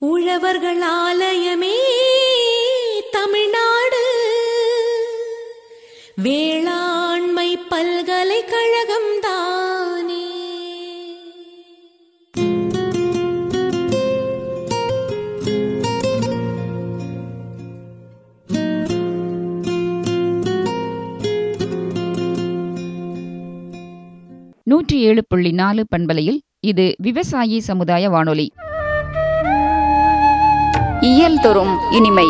உழவர்கள் ஆலயமே தமிழ்நாடு வேளாண்மை பல்கலைக்கழகம் தானே நூற்றி ஏழு புள்ளி நாலு பண்பலையில் இது விவசாயி சமுதாய வானொலி இயல் தோறும் இனிமை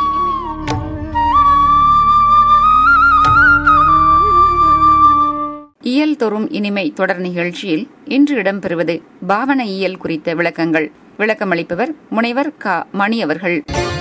இயல் தோறும் இனிமை தொடர் நிகழ்ச்சியில் இன்று இடம்பெறுவது பாவன இயல் குறித்த விளக்கங்கள் விளக்கமளிப்பவர் முனைவர் க மணி அவர்கள்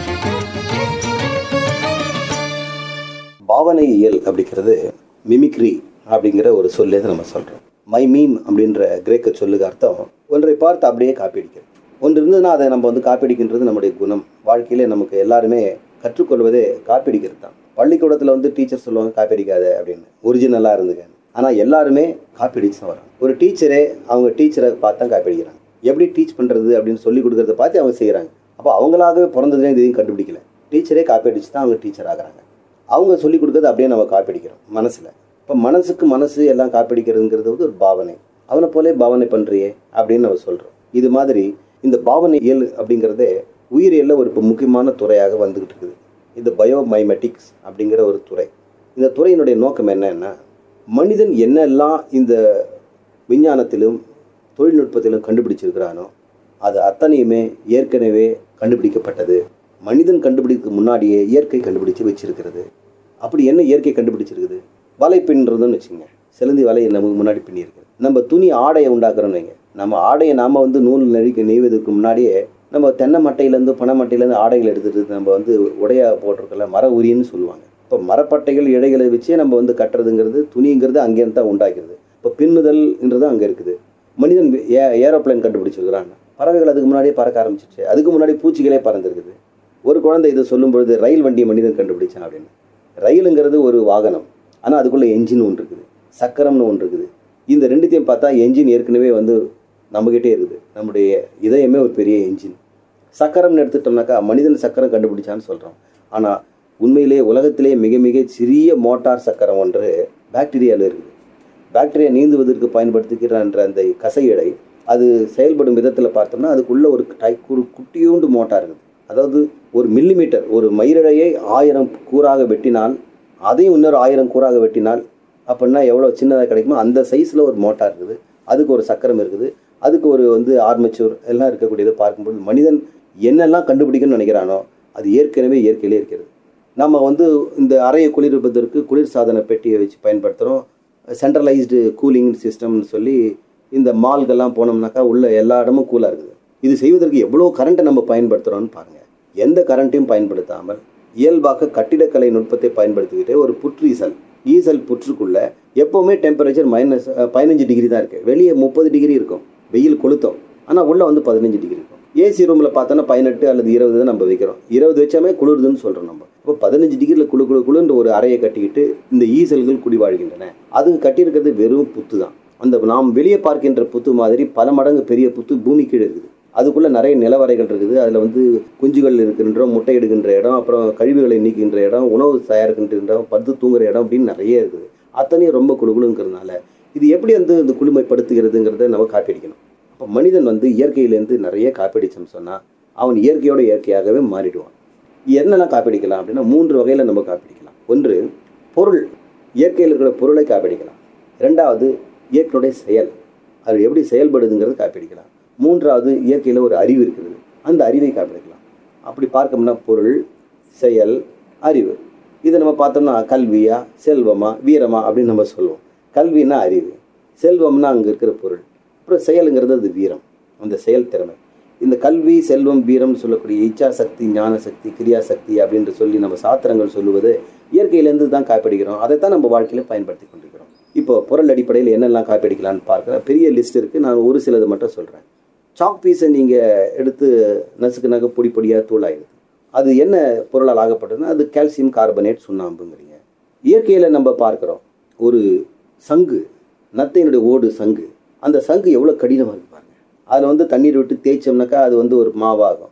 பாவனை இயல் அப்படிங்கிறது மிமிக்ரி அப்படிங்கிற ஒரு சொல்லே நம்ம சொல்கிறோம் மை மீம் அப்படின்ற கிரேக்க சொல்லுக்கு அர்த்தம் ஒன்றை பார்த்து அப்படியே காப்பீடிக்கிறது ஒன்று இருந்ததுன்னா அதை நம்ம வந்து காப்பீடிக்கின்றது நம்முடைய குணம் வாழ்க்கையிலே நமக்கு எல்லாருமே கற்றுக்கொள்வதே காப்பீடிக்கிறது தான் பள்ளிக்கூடத்தில் வந்து டீச்சர் சொல்லுவாங்க காப்பீடிக்காத அப்படின்னு ஒரிஜினலாக இருந்துங்க ஆனால் எல்லாருமே காப்பீடிச்சு தான் வராங்க ஒரு டீச்சரே அவங்க டீச்சரை பார்த்து தான் காப்பீடிக்கிறாங்க எப்படி டீச் பண்ணுறது அப்படின்னு சொல்லி கொடுக்கறத பார்த்து அவங்க செய்கிறாங்க அப்போ அவங்களாகவே பிறந்ததுலேயே இதையும் கண்டுபிடிக்கல டீச்சரே காப்பீடிச்சு தான் அவங்க டீச்சர் ஆகுறாங்க அவங்க சொல்லி கொடுக்கறது அப்படியே நம்ம காப்பிடிக்கிறோம் மனசில் இப்போ மனசுக்கு மனசு எல்லாம் காப்பிடிக்கிறதுங்கிறது வந்து ஒரு பாவனை அவனை போலே பாவனை பண்ணுறியே அப்படின்னு நம்ம சொல்கிறோம் இது மாதிரி இந்த பாவனை இயல் அப்படிங்கிறதே உயிரியலில் ஒரு இப்போ முக்கியமான துறையாக வந்துக்கிட்டு இருக்குது இந்த பயோமைமெட்டிக்ஸ் அப்படிங்கிற ஒரு துறை இந்த துறையினுடைய நோக்கம் என்னன்னா மனிதன் என்னெல்லாம் இந்த விஞ்ஞானத்திலும் தொழில்நுட்பத்திலும் கண்டுபிடிச்சிருக்கிறானோ அது அத்தனையுமே ஏற்கனவே கண்டுபிடிக்கப்பட்டது மனிதன் கண்டுபிடிக்க முன்னாடியே இயற்கை கண்டுபிடிச்சு வச்சிருக்கிறது அப்படி என்ன இயற்கை கண்டுபிடிச்சிருக்குது வலை பின்னுறதுன்னு வச்சுங்க சிலந்தி வலையை நமக்கு முன்னாடி பின்னிருக்கு நம்ம துணி ஆடையை உண்டாக்குறோம்னு வைங்க நம்ம ஆடையை நாம் வந்து நூல் நெறிக்க நெய்வதற்கு முன்னாடியே நம்ம தென்னை மட்டையிலேருந்து பனை மட்டையிலேருந்து ஆடைகள் எடுத்துகிட்டு நம்ம வந்து உடையா போட்டிருக்கல மர உரின்னு சொல்லுவாங்க இப்போ மரப்பட்டைகள் இழைகளை வச்சே நம்ம வந்து கட்டுறதுங்கிறது துணிங்கிறது அங்கேருந்து தான் உண்டாக்கிறது இப்போ பின்னுதல்ன்றது அங்கே இருக்குது மனிதன் ஏ ஏரோப்ளேன் கண்டுபிடிச்சிருக்கிறான் பறவைகள் அதுக்கு முன்னாடியே பறக்க ஆரம்பிச்சிச்சு அதுக்கு முன்னாடி பூச்சிகளே பறந்துருக்குது ஒரு குழந்தை இதை சொல்லும் பொழுது ரயில் வண்டியை மனிதன் கண்டுபிடிச்சான் அப்படின்னு ரயிலுங்கிறது ஒரு வாகனம் ஆனால் அதுக்குள்ளே என்ஜின் ஒன்று இருக்குது சக்கரம்னு ஒன்று இருக்குது இந்த ரெண்டுத்தையும் பார்த்தா என்ஜின் ஏற்கனவே வந்து நம்மகிட்டே இருக்குது நம்முடைய இதயமே ஒரு பெரிய என்ஜின் சக்கரம்னு எடுத்துட்டோம்னாக்கா மனிதன் சக்கரம் கண்டுபிடிச்சான்னு சொல்கிறோம் ஆனால் உண்மையிலேயே உலகத்திலே மிக மிக சிறிய மோட்டார் சக்கரம் ஒன்று பாக்டீரியாவில் இருக்குது பாக்டீரியா நீந்துவதற்கு பயன்படுத்துகின்ற அந்த கசையடை அது செயல்படும் விதத்தில் பார்த்தோம்னா அதுக்குள்ள ஒரு டை ஒரு குட்டியூண்டு மோட்டார் இருக்குது அதாவது ஒரு மில்லிமீட்டர் ஒரு மயிரிழையை ஆயிரம் கூறாக வெட்டினால் அதையும் இன்னொரு ஆயிரம் கூறாக வெட்டினால் அப்படின்னா எவ்வளோ சின்னதாக கிடைக்குமோ அந்த சைஸில் ஒரு மோட்டார் இருக்குது அதுக்கு ஒரு சக்கரம் இருக்குது அதுக்கு ஒரு வந்து ஆர்மச்சூர் எல்லாம் இருக்கக்கூடியதை பார்க்கும்போது மனிதன் என்னெல்லாம் கண்டுபிடிக்கணும்னு நினைக்கிறானோ அது ஏற்கனவே இயற்கையிலே இருக்கிறது நம்ம வந்து இந்த அறையை குளிர்விப்பதற்கு குளிர் சாதன பெட்டியை வச்சு பயன்படுத்துகிறோம் சென்ட்ரலைஸ்டு கூலிங் சிஸ்டம்னு சொல்லி இந்த மால்கெல்லாம் போனோம்னாக்கா உள்ள எல்லா இடமும் கூலாக இருக்குது இது செய்வதற்கு எவ்வளோ கரண்ட்டை நம்ம பயன்படுத்துகிறோம்னு பாருங்கள் எந்த கரண்ட்டையும் பயன்படுத்தாமல் இயல்பாக கட்டிடக்கலை நுட்பத்தை பயன்படுத்திக்கிட்டு ஒரு புற்றீசல் ஈசல் புற்றுக்குள்ள எப்போவுமே டெம்பரேச்சர் மைனஸ் பதினஞ்சு டிகிரி தான் இருக்குது வெளியே முப்பது டிகிரி இருக்கும் வெயில் கொளுத்தும் ஆனால் உள்ளே வந்து பதினஞ்சு டிகிரி இருக்கும் ஏசி ரூமில் பார்த்தோன்னா பதினெட்டு அல்லது இருபது தான் நம்ம வைக்கிறோம் இருபது வச்சாமே குளிருதுன்னு சொல்கிறோம் நம்ம இப்போ பதினஞ்சு டிகிரியில் குளு குளு குளுன்ற ஒரு அறையை கட்டிக்கிட்டு இந்த ஈசல்கள் குடிவாழ்கின்றன அது கட்டியிருக்கிறது வெறும் புத்து தான் அந்த நாம் வெளியே பார்க்கின்ற புத்து மாதிரி பல மடங்கு பெரிய புத்து பூமி கீழே இருக்குது அதுக்குள்ளே நிறைய நிலவரைகள் இருக்குது அதில் வந்து குஞ்சுகள் இருக்கின்ற முட்டை எடுக்கின்ற இடம் அப்புறம் கழிவுகளை நீக்கின்ற இடம் உணவு தயாரிக்கின்ற இடம் படுத்து தூங்குற இடம் அப்படின்னு நிறைய இருக்குது அத்தனையும் ரொம்ப குழுகுலுங்கிறதுனால இது எப்படி வந்து இந்த குளுமைப்படுத்துகிறதுங்கிறத நம்ம காப்பிடிக்கணும் அப்போ மனிதன் வந்து இயற்கையிலேருந்து நிறைய காப்பிடிச்சோம்னு சொன்னால் அவன் இயற்கையோட இயற்கையாகவே மாறிடுவான் என்னெல்லாம் காப்பிடிக்கலாம் அப்படின்னா மூன்று வகையில் நம்ம காப்பிடிக்கலாம் ஒன்று பொருள் இயற்கையில் இருக்கிற பொருளை காப்பிடிக்கலாம் ரெண்டாவது இயற்கையுடைய செயல் அது எப்படி செயல்படுதுங்கிறது காப்பிடிக்கலாம் மூன்றாவது இயற்கையில் ஒரு அறிவு இருக்குது அந்த அறிவை காப்பிடிக்கலாம் அப்படி பார்க்கணும்னா பொருள் செயல் அறிவு இதை நம்ம பார்த்தோம்னா கல்வியா செல்வமா வீரமா அப்படின்னு நம்ம சொல்லுவோம் கல்வின்னா அறிவு செல்வம்னா அங்கே இருக்கிற பொருள் அப்புறம் செயலுங்கிறது அது வீரம் அந்த செயல் திறமை இந்த கல்வி செல்வம் வீரம்னு சொல்லக்கூடிய இச்சா சக்தி ஞான சக்தி கிரியா சக்தி அப்படின்று சொல்லி நம்ம சாத்திரங்கள் சொல்லுவது இயற்கையிலேருந்து தான் காப்பிடிக்கிறோம் அதை தான் நம்ம வாழ்க்கையில் பயன்படுத்தி கொண்டிருக்கிறோம் இப்போ பொருள் அடிப்படையில் என்னெல்லாம் காப்பிடிக்கலான்னு பார்க்குற பெரிய லிஸ்ட் இருக்குது நான் ஒரு சிலது மட்டும் சொல்கிறேன் சாக் பீஸை நீங்கள் எடுத்து நசுக்கு நகை பொடி பொடியாக தூளாயிடுது அது என்ன பொருளால் ஆகப்பட்டதுன்னா அது கால்சியம் கார்பனேட் சுண்ணாம்புங்கிறீங்க இயற்கையில் நம்ம பார்க்குறோம் ஒரு சங்கு நத்தையினுடைய ஓடு சங்கு அந்த சங்கு எவ்வளோ கடினமாக இருக்கு பாருங்க அதில் வந்து தண்ணீர் விட்டு தேய்ச்சோம்னாக்கா அது வந்து ஒரு மாவாகும்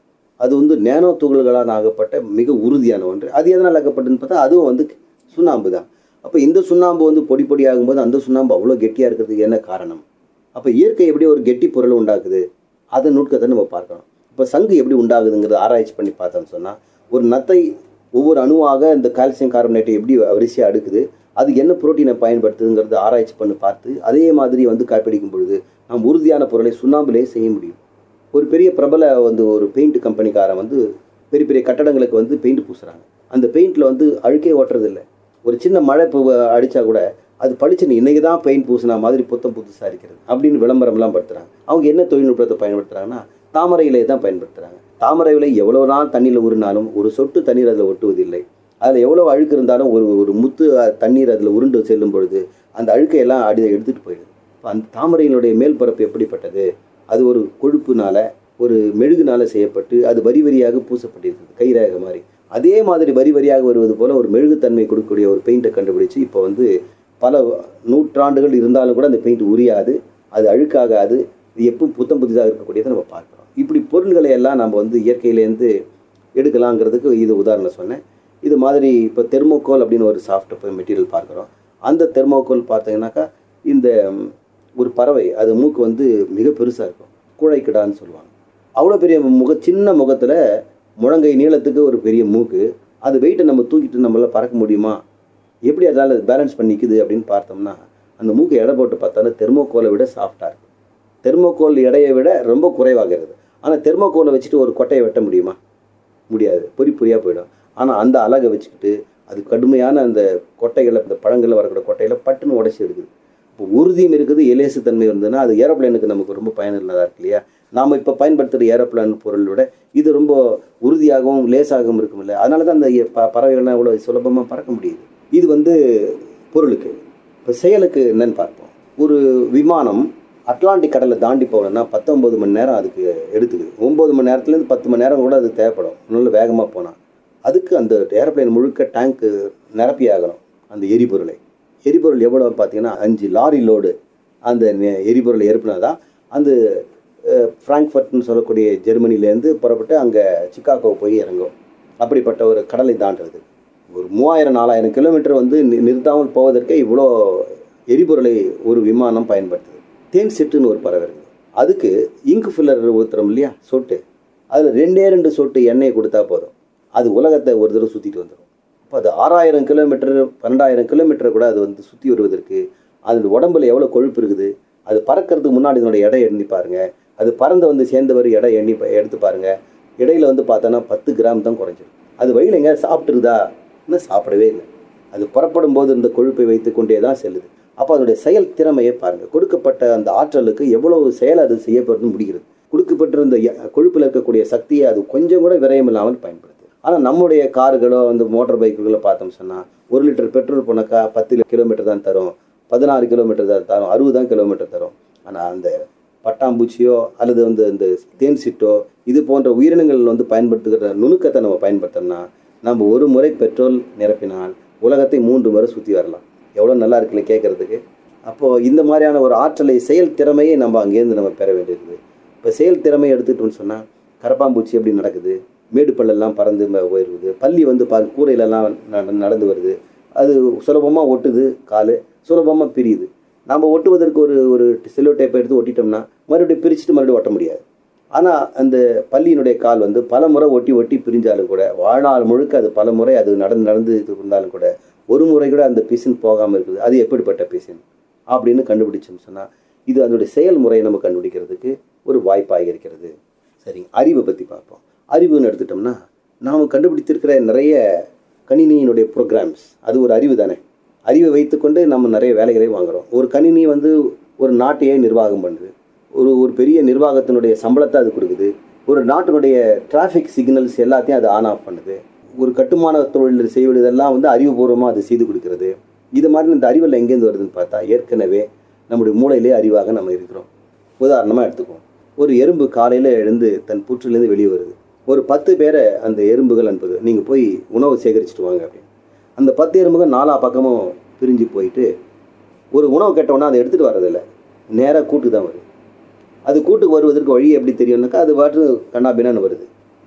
அது வந்து நேனோ துகள்களால் ஆகப்பட்ட மிக உறுதியான ஒன்று அது எதனால் ஆகப்பட்டதுன்னு பார்த்தா அதுவும் வந்து சுண்ணாம்பு தான் அப்போ இந்த சுண்ணாம்பு வந்து பொடி பொடி ஆகும்போது அந்த சுண்ணாம்பு அவ்வளோ கெட்டியாக இருக்கிறதுக்கு என்ன காரணம் அப்போ இயற்கை எப்படி ஒரு கெட்டி பொருள் உண்டாக்குது அதன் நுட்கத்தை நம்ம பார்க்கணும் இப்போ சங்கு எப்படி உண்டாகுதுங்கிறத ஆராய்ச்சி பண்ணி பார்த்தோம்னு சொன்னால் ஒரு நத்தை ஒவ்வொரு அணுவாக இந்த கால்சியம் கார்பனேட்டை எப்படி வரிசையாக அடுக்குது அது என்ன புரோட்டீனை பயன்படுத்துதுங்கிறத ஆராய்ச்சி பண்ணி பார்த்து அதே மாதிரி வந்து காப்பிடிக்கும் பொழுது நாம் உறுதியான பொருளை சுண்ணாம்பிலே செய்ய முடியும் ஒரு பெரிய பிரபல வந்து ஒரு பெயிண்ட் கம்பெனிக்காரன் வந்து பெரிய பெரிய கட்டடங்களுக்கு வந்து பெயிண்ட் பூசுகிறாங்க அந்த பெயிண்டில் வந்து அழுக்கே ஓட்டுறதில்ல ஒரு சின்ன மழை பூ அடித்தா கூட அது பளிச்சுன்னு இன்றைக்கி தான் பெயிண்ட் பூசின மாதிரி புத்தம் புதுசாக இருக்கிறது அப்படின்னு விளம்பரம்லாம் படுத்துகிறாங்க அவங்க என்ன தொழில்நுட்பத்தை பயன்படுத்துகிறாங்கன்னா தாமரை இலையை தான் பயன்படுத்துகிறாங்க தாமரை இலை எவ்வளோ நாள் தண்ணியில் உருனாலும் ஒரு சொட்டு தண்ணீர் அதில் ஒட்டுவதில்லை அதில் எவ்வளோ அழுக்கு இருந்தாலும் ஒரு ஒரு முத்து அஹ், தண்ணீர் அதில் உருண்டு செல்லும் பொழுது அந்த அழுக்கையெல்லாம் அடி எடுத்துகிட்டு போயிடுது இப்போ அந்த தாமரையினுடைய மேல் பரப்பு எப்படிப்பட்டது அது ஒரு கொழுப்புனால ஒரு மெழுகுனால செய்யப்பட்டு அது வரி வரியாக பூசப்பட்டிருக்குது கைரேகை மாதிரி அதே மாதிரி வரி வரியாக வருவது போல ஒரு மெழுகுத்தன்மை கொடுக்கக்கூடிய ஒரு பெயிண்ட்டை கண்டுபிடிச்சு இப்போ வந்து பல நூற்றாண்டுகள் இருந்தாலும் கூட அந்த பெயிண்ட் உரியாது அது அழுக்காகாது இது எப்பவும் புத்தம் புதிதாக இருக்கக்கூடியதை நம்ம பார்க்குறோம் இப்படி பொருள்களை எல்லாம் நம்ம வந்து இயற்கையிலேருந்து எடுக்கலாங்கிறதுக்கு இது உதாரணம் சொன்னேன் இது மாதிரி இப்போ தெர்மோகோல் அப்படின்னு ஒரு சாஃப்ட் மெட்டீரியல் பார்க்குறோம் அந்த தெர்மோகோல் பார்த்தீங்கன்னாக்கா இந்த ம், ஒரு பறவை அது மூக்கு வந்து மிக பெருசாக இருக்கும் கூழைக்கிடான்னு சொல்லுவாங்க அவ்வளோ பெரிய முக சின்ன முகத்தில் முழங்கை நீளத்துக்கு ஒரு பெரிய மூக்கு அது வெயிட்டை நம்ம தூக்கிட்டு நம்மளால பறக்க முடியுமா எப்படி அதால் பேலன்ஸ் பண்ணிக்குது அப்படின்னு பார்த்தோம்னா அந்த மூக்கு எடை போட்டு பார்த்தாலும் தெர்மோகோலை விட சாஃப்டாக இருக்கும் தெர்மோகோல் எடையை விட ரொம்ப குறைவாகிறது ஆனால் தெர்மோகோலை வச்சுட்டு ஒரு கொட்டையை வெட்ட முடியுமா முடியாது பொறி பொறியாக போயிடும் ஆனால் அந்த அலகை வச்சுக்கிட்டு அது கடுமையான அந்த கொட்டைகளை இந்த பழங்களில் வரக்கூடிய கொட்டைகளை பட்டுன்னு உடச்சி எடுக்குது இப்போ உறுதியும் இருக்குது எலேசு தன்மை இருந்ததுன்னா அது ஏரோப்ளேனுக்கு நமக்கு ரொம்ப பயனுள்ளதாக இருக்கு இல்லையா நாம் இப்போ பயன்படுத்துகிற ஏரோப்ளேன் பொருளை விட இது ரொம்ப உறுதியாகவும் லேசாகவும் இருக்கும் இல்லை அதனால தான் அந்த எ- ப பறவைகள்லாம் இவ்வளோ சுலபமாக பறக்க முடியுது இது வந்து பொருளுக்கு இப்போ செயலுக்கு என்னன்னு பார்ப்போம் ஒரு விமானம் அட்லாண்டிக் கடலை தாண்டி போகணும்னா பத்தொம்பது மணி நேரம் அதுக்கு எடுத்துக்குது ஒம்பது மணி நேரத்துலேருந்து பத்து மணி நேரம் கூட அது தேவைப்படும் நல்ல வேகமாக போனால் அதுக்கு அந்த ஏரோப்ளேன் முழுக்க டேங்க்கு நிரப்பி ஆகணும் அந்த எரிபொருளை எரிபொருள் எவ்வளோ பார்த்தீங்கன்னா அஞ்சு லாரி லோடு அந்த நெ- எரிபொருளை ஏற்பனா தான் அந்த அஹ், ஃப்ராங்க்ஃபர்ட்னு சொல்லக்கூடிய ஜெர்மனிலேருந்து புறப்பட்டு அங்கே சிக்காகோ போய் இறங்கும் அப்படிப்பட்ட ஒரு கடலை தாண்டுறது ஒரு மூவாயிரம் நாலாயிரம் கிலோமீட்டர் வந்து நி- நிறுத்தாமல் போவதற்கே இவ்வளோ எரிபொருளை ஒரு விமானம் பயன்படுத்துது தேன் சிட்டுன்னு ஒரு பறவை இருக்குது அதுக்கு இங்கு ஃபில்லர் ஊத்துறோம் இல்லையா சொட்டு அதில் ரெண்டே ரெண்டு சொட்டு எண்ணெயை கொடுத்தா போதும் அது உலகத்தை ஒரு தடவை சுற்றிட்டு வந்துடும் இப்போ அது ஆறாயிரம் கிலோமீட்டர் பன்னெண்டாயிரம் கிலோமீட்டர் கூட அது வந்து சுற்றி வருவதற்கு அதோட உடம்புல எவ்வளோ கொழுப்பு இருக்குது அது பறக்கிறதுக்கு முன்னாடி இதனோட எடை எண்ணி பாருங்க அது பறந்து வந்து சேர்ந்தவர் எடை எண்ணி பா- எடுத்து பாருங்க இடையில வந்து பார்த்தோன்னா பத்து கிராம் தான் குறைஞ்சிரும் அது வழியில் எங்க சாப்பிட்டுருதா இன்னும் சாப்பிடவே இல்லை அது புறப்படும் போது இந்த கொழுப்பை வைத்து கொண்டே தான் செல்லுது அப்போ அதோடைய செயல் திறமையை பாருங்க கொடுக்கப்பட்ட அந்த ஆற்றலுக்கு எவ்வளவு செயல் அது செய்யப்பட்டு முடிகிறது கொடுக்கப்பட்டிருந்த ய- கொழுப்பில் இருக்கக்கூடிய சக்தியை அது கொஞ்சம் கூட விரயம் இல்லாமல் பயன்படுது ஆனால் நம்முடைய கார்களோ அந்த மோட்டார் பைக்குகளோ பார்த்தோம் சொன்னால் ஒரு லிட்டர் பெட்ரோல் போனாக்கா பத்து கிலோமீட்டர் தான் தரும் பதினாறு கிலோமீட்டர் தான் தரும் அறுபது தான் கிலோமீட்டர் தரும் ஆனால் அந்த பட்டாம்பூச்சியோ அல்லது வந்து இந்த தேன் சிட்டோ இது போன்ற உயிரினங்கள் வந்து பயன்படுத்துகிற நுணுக்கத்தை நம்ம பயன்படுத்தோம்னா நம்ம ஒரு முறை பெட்ரோல் நிரப்பினால் உலகத்தை மூன்று முறை சுற்றி வரலாம் எவ்வளோ நல்லா இருக்குல்ல கேட்குறதுக்கு அப்போது இந்த மாதிரியான ஒரு ஆற்றலை செயல் திறமையை நம்ம அங்கேருந்து நம்ம பெற வேண்டியிருக்குது இப்போ செயல் திறமை எடுத்துக்கிட்டோம்னு சொன்னால் கரப்பாம்பூச்சி எப்படி நடக்குது மேடு பள்ளெல்லாம் பறந்து ம- போயிருக்குது பள்ளி வந்து பா கூரையிலலாம் நட- நடந்து வருது அது சுலபமாக ஒட்டுது கால் சுலபமாக பிரியுது நம்ம ஒட்டுவதற்கு ஒரு ஒரு செல்லோ டேப் எடுத்து ஒட்டிட்டோம்னா மறுபடியும் பிரிச்சுட்டு மறுபடியும் ஒட்ட முடியாது ஆனால் அந்த பள்ளியினுடைய கால் வந்து பல முறை ஒட்டி ஒட்டி பிரிஞ்சாலும் கூட வாழ்நாள் முழுக்க அது பல முறை அது நடந்து நடந்து இது இருந்தாலும் கூட ஒரு முறை கூட அந்த பிசின் போகாமல் இருக்குது அது எப்படிப்பட்ட பிசின் அப்படின்னு கண்டுபிடிச்சோம்னு சொன்னால் இது அதனுடைய செயல்முறையை நம்ம கண்டுபிடிக்கிறதுக்கு ஒரு வாய்ப்பாக இருக்கிறது சரிங்க அறிவை பற்றி பார்ப்போம் அறிவுன்னு எடுத்துட்டோம்னா நாம் கண்டுபிடித்திருக்கிற நிறைய கணினியினுடைய ப்ரோக்ராம்ஸ் அது ஒரு அறிவு தானே அறிவை வைத்துக்கொண்டு நம்ம நிறைய வேலைகளை வாங்குறோம் ஒரு கணினி வந்து ஒரு நாட்டையே நிர்வாகம் பண்ணுது ஒரு ஒரு பெரிய நிர்வாகத்தினுடைய சம்பளத்தை அது கொடுக்குது ஒரு நாட்டினுடைய டிராஃபிக் சிக்னல்ஸ் எல்லாத்தையும் அது ஆன் ஆஃப் பண்ணுது ஒரு கட்டுமான தொழில் செய்வதெல்லாம் வந்து அறிவுபூர்வமாக அது செய்து கொடுக்கிறது இது மாதிரி இந்த அறிவில் எங்கேருந்து வருதுன்னு பார்த்தா ஏற்கனவே நம்முடைய மூளையிலே அறிவாக நம்ம இருக்கிறோம் உதாரணமாக எடுத்துக்குவோம் ஒரு எறும்பு காலையில் எழுந்து தன் புற்றிலேருந்து வெளியே வருது ஒரு பத்து பேரை அந்த எறும்புகள் அனுப்புது நீங்கள் போய் உணவு சேகரிச்சுட்டு வாங்க அப்படின்னு அந்த பத்து எறும்புகள் நாலா பக்கமும் பிரிஞ்சு போயிட்டு ஒரு உணவு கேட்டோன்னா அதை எடுத்துகிட்டு வர்றதில்ல நேராக கூட்டுக்கு தான் வருது அது கூட்டுக்கு வருவதற்கு வழி எப்படி தெரியும்னாக்கா அது பாட்டு கண்ணாபின்னான்னு வருது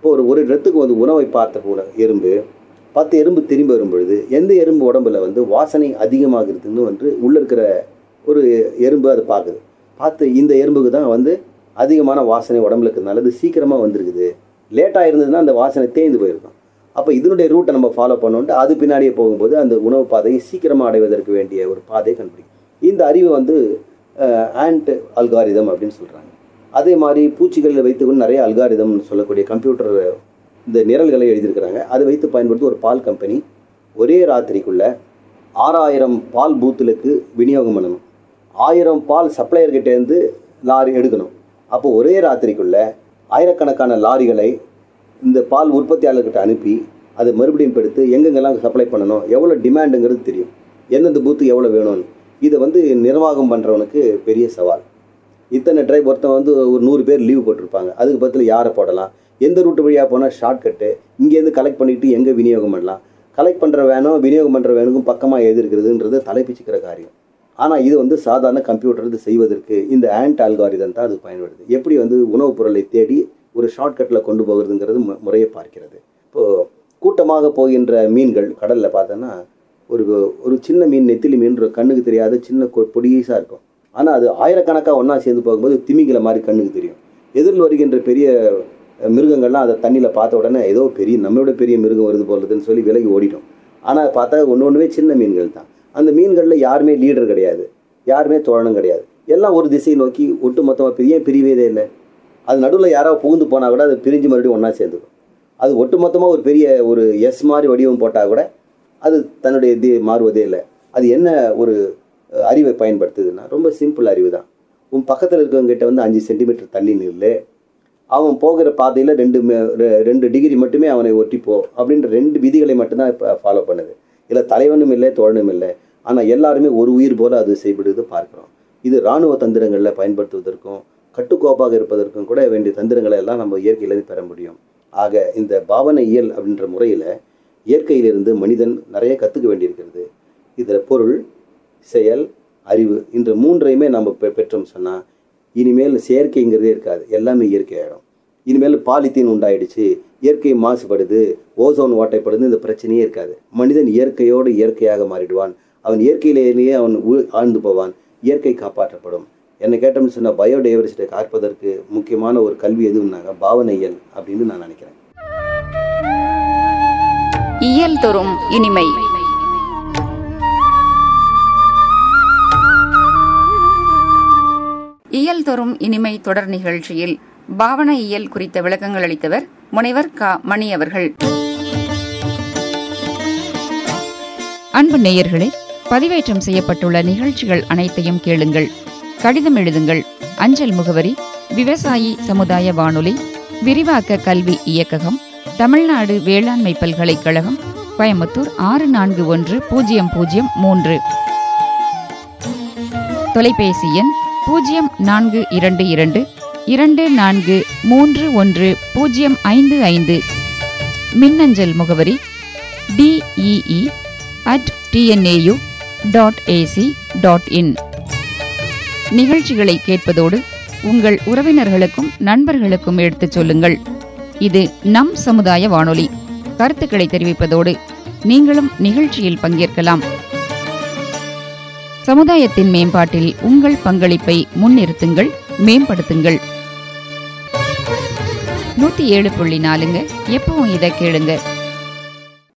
இப்போ ஒரு ஒரு இடத்துக்கு வந்து உணவை பார்த்த போல எறும்பு பத்து எறும்பு திரும்பி வரும் பொழுது எந்த எறும்பு உடம்புல வந்து வாசனை அதிகமாகிறதுன்னு வந்து உள்ளே இருக்கிற ஒரு எறும்பு அதை பார்க்குது பார்த்து இந்த எறும்புக்கு தான் வந்து அதிகமான வாசனை உடம்புல இருக்கிறதுனால இது சீக்கிரமாக வந்திருக்குது லேட்டாக இருந்ததுன்னா அந்த வாசனை தேய்ந்து போயிருக்கும் அப்போ இதனுடைய ரூட்டை நம்ம ஃபாலோ பண்ணோன்ட்டு அது பின்னாடியே போகும்போது அந்த உணவு பாதையை சீக்கிரமாக அடைவதற்கு வேண்டிய ஒரு பாதையை கண்டுபிடிக்கும் இந்த அறிவு வந்து ஆண்ட் அல்காரிதம் அப்படின்னு சொல்கிறாங்க அதே மாதிரி பூச்சிகளில் வைத்துக்கொண்டு நிறைய அல்காரிதம் சொல்லக்கூடிய கம்ப்யூட்டர் இந்த நிரல்களை எழுதியிருக்கிறாங்க அதை வைத்து பயன்படுத்தி ஒரு பால் கம்பெனி ஒரே ராத்திரிக்குள்ள ஆறாயிரம் பால் பூத்துலுக்கு விநியோகம் பண்ணணும் ஆயிரம் பால் சப்ளையர்கிட்டேருந்து லாரி எடுக்கணும் அப்போ ஒரே ராத்திரிக்குள்ள ஆயிரக்கணக்கான லாரிகளை இந்த பால் உற்பத்தியாளர்கிட்ட அனுப்பி அதை மறுபடியும் எடுத்து எங்கெங்கெல்லாம் சப்ளை பண்ணணும் எவ்வளோ டிமாண்டுங்கிறது தெரியும் எந்தெந்த பூத்து எவ்வளோ வேணும்னு இதை வந்து நிர்வாகம் பண்ணுறவனுக்கு பெரிய சவால் இத்தனை டிரைவ் ஒருத்தன் வந்து ஒரு நூறு பேர் லீவ் போட்டிருப்பாங்க அதுக்கு பதில் யாரை போடலாம் எந்த ரூட்டு வழியாக போனால் ஷார்ட்கட்டு இங்கேருந்து கலெக்ட் பண்ணிட்டு எங்கே விநியோகம் பண்ணலாம் கலெக்ட் பண்ணுற வேணும் விநியோகம் பண்ணுற வேணுக்கும் பக்கமாக எது இருக்கிறதுன்றது தலைப்பிச்சுக்கிற காரியம் ஆனால் இது வந்து சாதாரண கம்ப்யூட்டர் இது செய்வதற்கு இந்த ஆண்ட் அல்காரிதம் தான் அது பயன்படுது எப்படி வந்து உணவுப் பொருளை தேடி ஒரு ஷார்ட்கட்டில் கொண்டு போகிறதுங்கிறது மு- முறையை பார்க்கிறது இப்போது கூட்டமாக போகின்ற மீன்கள் கடலில் பார்த்தோன்னா ஒரு ஒரு சின்ன மீன் நெத்திலி மீன் ஒரு கண்ணுக்கு தெரியாத சின்ன கொ- பொடியீஸாக இருக்கும் ஆனால் அது ஆயிரக்கணக்காக ஒன்றா சேர்ந்து போகும்போது திமிங்கில மாதிரி கண்ணுக்கு தெரியும் எதிரில் வருகின்ற பெரிய அஹ், மிருகங்கள்லாம் அதை தண்ணியில் பார்த்த உடனே ஏதோ பெரிய நம்மளோட பெரிய மிருகம் வருது போலதுன்னு சொல்லி விலகி ஓடிட்டோம் ஆனால் பார்த்தா ஒன்று ஒன்றுமே சின்ன மீன்கள் தான் அந்த மீன்களில் யாருமே லீடர் கிடையாது யாருமே தோழனும் கிடையாது எல்லாம் ஒரு திசையை நோக்கி ஒட்டு மொத்தமாக பிரிய ஏன் பிரிவதே இல்லை அது நடுவில் யாராவது புகுந்து போனால் கூட அது பிரிஞ்சு மறுபடியும் ஒன்றா சேர்ந்துக்கும் அது ஒட்டு மொத்தமாக ஒரு பெரிய ஒரு எஸ் மாதிரி வடிவம் போட்டால் கூட அது தன்னுடைய இது மாறுவதே இல்லை அது என்ன ஒரு அஹ், அறிவை பயன்படுத்துதுன்னா ரொம்ப சிம்பிள் அறிவு தான் உன் பக்கத்தில் இருக்கவங்ககிட்ட வந்து அஞ்சு சென்டிமீட்டர் தள்ளி நில்லு அவன் போகிற பாதையில் ரெண்டு மே- ரெ- ரெண்டு டிகிரி மட்டுமே அவனை ஒட்டி போ அப்படின்ற ரெண்டு விதிகளை மட்டும்தான் இப்போ ஃபாலோ பண்ணுது இதில் தலைவனும் இல்லை தோழனும் இல்லை ஆனால் எல்லாருமே ஒரு உயிர் போல அது செய்யப்படுது பார்க்குறோம் இது இராணுவ தந்திரங்களில் பயன்படுத்துவதற்கும் கட்டுக்கோப்பாக இருப்பதற்கும் கூட வேண்டிய தந்திரங்களை எல்லாம் நம்ம இயற்கையிலேருந்து பெற முடியும் ஆக இந்த பாவனை இயல் அப்படின்ற முறையில் இயற்கையிலிருந்து மனிதன் நிறைய கற்றுக்க வேண்டியிருக்கிறது இதில் பொருள் செயல் அறிவு இந்த மூன்றையுமே நம்ம பெ பெற்றோம் சொன்னால் இனிமேல் செயற்கைங்கிறதே இருக்காது எல்லாமே இயற்கை ஆகிடும் இனிமேல் பாலித்தீன் உண்டாயிடுச்சு இயற்கை மாசுபடுது ஓசோன் ஓட்டைப்படுது இந்த பிரச்சனையே இருக்காது மனிதன் இயற்கையோடு இயற்கையாக மாறிடுவான் அவன் இயற்கையிலேயே அவன் உ- ஆழ்ந்து போவான் இயற்கை காப்பாற்றப்படும் என்னை கேட்டோம்னு சொன்னால் பயோடைவர்சிட்டியை காப்பதற்கு முக்கியமான ஒரு கல்வி எதுவும்னாங்க பாவனையியல் அப்படின்னு நான் நினைக்கிறேன் இயல் தோறும் இனிமை இயல் தோறும் இனிமை தொடர் நிகழ்ச்சியில் பாவன இயல் குறித்த விளக்கங்கள் அளித்தவர் முனைவர் க மணி அவர்கள் அன்பு நேயர்களே பதிவேற்றம் செய்யப்பட்டுள்ள நிகழ்ச்சிகள் அனைத்தையும் கேளுங்கள் கடிதம் எழுதுங்கள் அஞ்சல் முகவரி விவசாயி சமுதாய வானொலி விரிவாக்க கல்வி இயக்ககம் தமிழ்நாடு வேளாண்மை பல்கலைக்கழகம் கோயம்புத்தூர் ஆறு நான்கு ஒன்று பூஜ்ஜியம் பூஜ்ஜியம் மூன்று தொலைபேசி எண் பூஜ்ஜியம் நான்கு இரண்டு இரண்டு இரண்டு நான்கு மூன்று ஒன்று பூஜ்ஜியம் ஐந்து ஐந்து மின்னஞ்சல் முகவரி D E E at T N A U dot A C dot in நிகழ்ச்சிகளை கேட்பதோடு உங்கள் உறவினர்களுக்கும் நண்பர்களுக்கும் எடுத்துச் சொல்லுங்கள் இது நம் சமுதாய வானொலி கருத்துக்களை தெரிவிப்பதோடு நீங்களும் நிகழ்ச்சியில் பங்கேற்கலாம் சமுதாயத்தின் மேம்பாட்டில் உங்கள் பங்களிப்பை முன்னிறுத்துங்கள் மேம்படுத்துங்கள் நூத்தி ஏழு புள்ளி நாலுங்க எப்பவும் இதை கேளுங்க